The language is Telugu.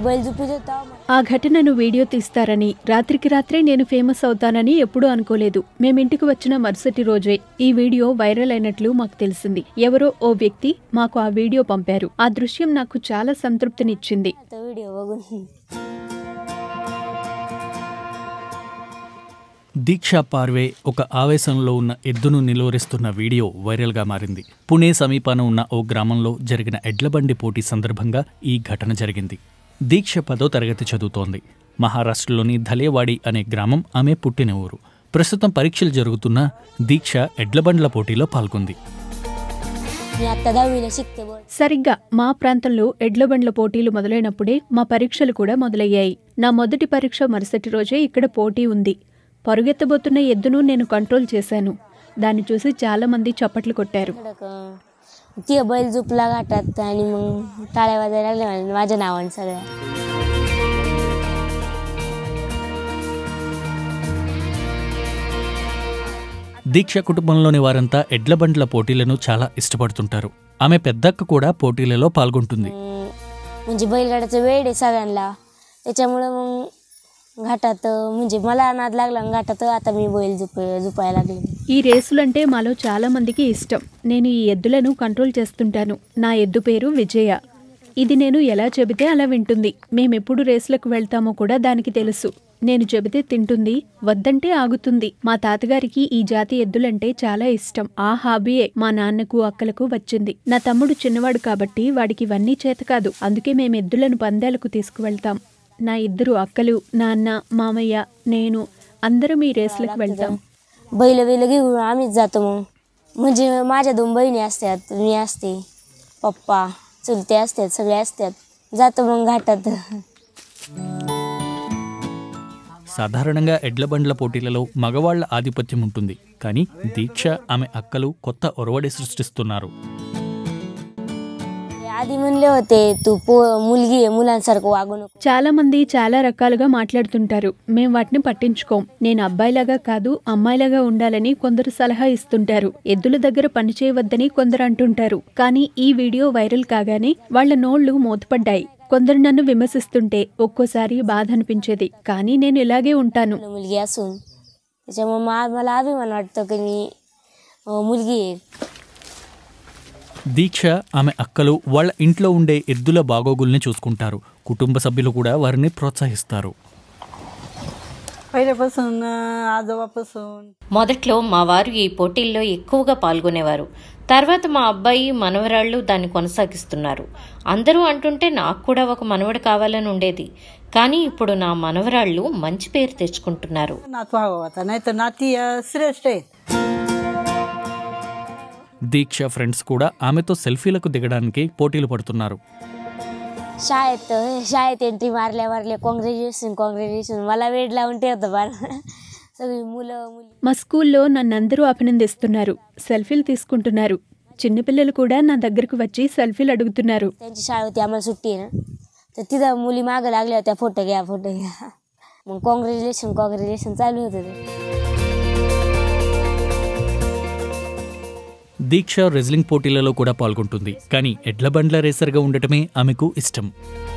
बैल झुपी तेव्हा ఆ ఘటనను వీడియో తీస్తారని రాత్రికి రాత్రే నేను ఫేమస్ అవుతానని ఎప్పుడూ అనుకోలేదు మేమింటికి వచ్చిన మరుసటి రోజే ఈ వీడియో వైరల్ అయినట్లు మాకు తెలిసింది ఎవరో ఓ వ్యక్తి మాకు ఆ వీడియో పంపారు ఆ దృశ్యం నాకు చాలా సంతృప్తినిచ్చింది तो व्हिडिओ बघून దీక్షా పార్వే ఒక ఆవేశంలో ఉన్న ఎద్దును నిలువరిస్తున్న వీడియో వైరల్గా మారింది పుణే సమీపాన ఉన్న ఓ గ్రామంలో జరిగిన ఎడ్లబండి పోటీ సందర్భంగా ఈ ఘటన జరిగింది దీక్ష పదో తరగతి చదువుతోంది మహారాష్ట్రలోని ధలేవాడి అనే గ్రామం ఆమె పుట్టిన ఊరు ప్రస్తుతం పరీక్షలు జరుగుతున్న దీక్ష ఎడ్లబండ్ల పోటీలో పాల్గొంది मी आता दहावीला शिकते बोल సరిగ్గా మా ప్రాంతంలో ఎడ్లబండ్ల పోటీలు మొదలైనప్పుడే మా పరీక్షలు కూడా మొదలయ్యాయి నా మొదటి పరీక్ష మరుసటి రోజే ఇక్కడ పోటీ ఉంది పరుగెత్తబోతున్న ఎద్దును నేను కంట్రోల్ చేశాను దాన్ని చూసి చాలా మంది చప్పట్లు కొట్టారు कडक ती बैल झुपला घाटात आणि मग टाळ्या वाजायला लागल्या माझ्या- माझ्या नावाने सगळ्या దీక్ష కుటుంబంలోని వారంతా ఎడ్లబండ్ల పోటీలను చాలా ఇష్టపడుతుంటారు ఆమె పెద్దక్క కూడా పోటీలలో పాల్గొంటుంది मग म्हणजे बैलगाड्याचं वेळ आहे सगळ्यांना त्याच्यामुळं मग घाटात म्हणजे मला नाद लागला आणि घाटात आता मी बैल झुप झुपायला लागले ఈ రేసులంటే మాలో చాలా మందికి ఇష్టం నేను ఈ ఎద్దులను కంట్రోల్ చేస్తుంటాను నా ఎద్దు పేరు విజయ ఇది నేను ఎలా చెబితే అలా వింటుంది మేమెప్పుడు రేసులకు వెళ్తామో కూడా దానికి తెలుసు నేను చెబితే తింటుంది వద్దంటే ఆగుతుంది మా తాతగారికి ఈ జాతి ఎద్దులంటే చాలా ఇష్టం ఆ హాబీయే మా నాన్నకు అక్కలకు వచ్చింది నా తమ్ముడు చిన్నవాడు కాబట్టి వాడికి ఇవన్నీ చేత కాదు అందుకే మేము ఎద్దులను పందాలకు తీసుకువెళ్తాం నా ఇద్దరు అక్కలు నాన్న మామయ్య నేను అందరం ఈ రేసులకు వెళ్తాం बैल बैल घेऊन आम्हीच जातो मग म्हणजे माझ्या दोन बहिणी असतात मी असते पप्पा चुलते असतात सगळे असतात जातो मग घाटात సాధారణంగా ఎడ్లబండ్ల పోటీలలో మగవాళ్ల ఆధిపత్యం ఉంటుంది కానీ దీక్ష ఆమె అక్కలు కొత్త ఒరవడి సృష్టిస్తున్నారు आधी म्हणले होते तू पो मुलगी आहे मुलांसारखं वागू नको చాలా మంది చాలా రకాలుగా మాట్లాడుతుంటారు మేం వాటిని పట్టించుకోం నేను అబ్బాయిలాగా కాదు అమ్మాయిలాగా ఉండాలని కొందరు సలహా ఇస్తుంటారు ఎద్దుల దగ్గర పని చేయవద్దని కొందరు అంటుంటారు కానీ ఈ వీడియో వైరల్ కాగానే వాళ్ళ నోళ్లు మూతపడ్డాయి కొందరు నన్ను విమర్శిస్తుంటే ఒక్కోసారి బాధ అనిపించేది కానీ నేను ఇలాగే ఉంటాను आपलं मुलगी असून त्याच्यामुळे मा मला अभिमान वाटतो की मी अं, मुलगी आहे దీక్ష ఆమె అక్కలు వాళ్ళ ఇంట్లో ఉండే ఎద్దుల బాగోగుల్ని చూసుకుంటారు కుటుంబ సభ్యులు కూడా వారిని ప్రోత్సహిస్తారు पहिल्यापासून अं, आजोबापासून మొదట్లో మా వారు ఈ పోటీల్లో ఎక్కువగా పాల్గొనేవారు తర్వాత మా అబ్బాయి మనవరాళ్ళు దాన్ని కొనసాగిస్తున్నారు అందరూ అంటుంటే నాకు కూడా ఒక మనవడు కావాలని ఉండేది కానీ ఇప్పుడు నా మనవరాళ్ళు మంచి పేరు తెచ్చుకుంటున్నారు नातू हवा होता नाही तर नाती अं, श्रेष्ठ आहेत దీక్ష ఫ్రెండ్స్ కూడా ఆమెతో సెల్ఫీలకు దిగడానికి పోటీలు పడుతున్నారు शाळेत शाळेत एंट्री मारल्या मारल्या काँग्रॅच्युलेशन काँग्रॅच्युलेशन मला वेळ लावून ठेवतं बाळ सगळी मुलं मुली మా స్కూల్లో నన్నందరూ అభినందిస్తున్నారు సెల్ఫీలు తీసుకుంటున్నారు చిన్నపిల్లలు కూడా నా దగ్గరకు వచ్చి సెల్ఫీలు అడుగుతున్నారు त्यांची शाळा होती आम्हाला सुट्टी आहे ना तर तिथं मुली मागं लागल्या होत्या फोटो घ्या फोटो घ्या मग काँग्रॅच्युलेशन काँग्रॅच्युलेशन चालू होतं ते దీక్ష రెజ్లింగ్ పోటీలలో కూడా పాల్గొంటుంది కానీ ఎడ్లబండ్ల రేసర్గా ఉండటమే ఆమెకు ఇష్టం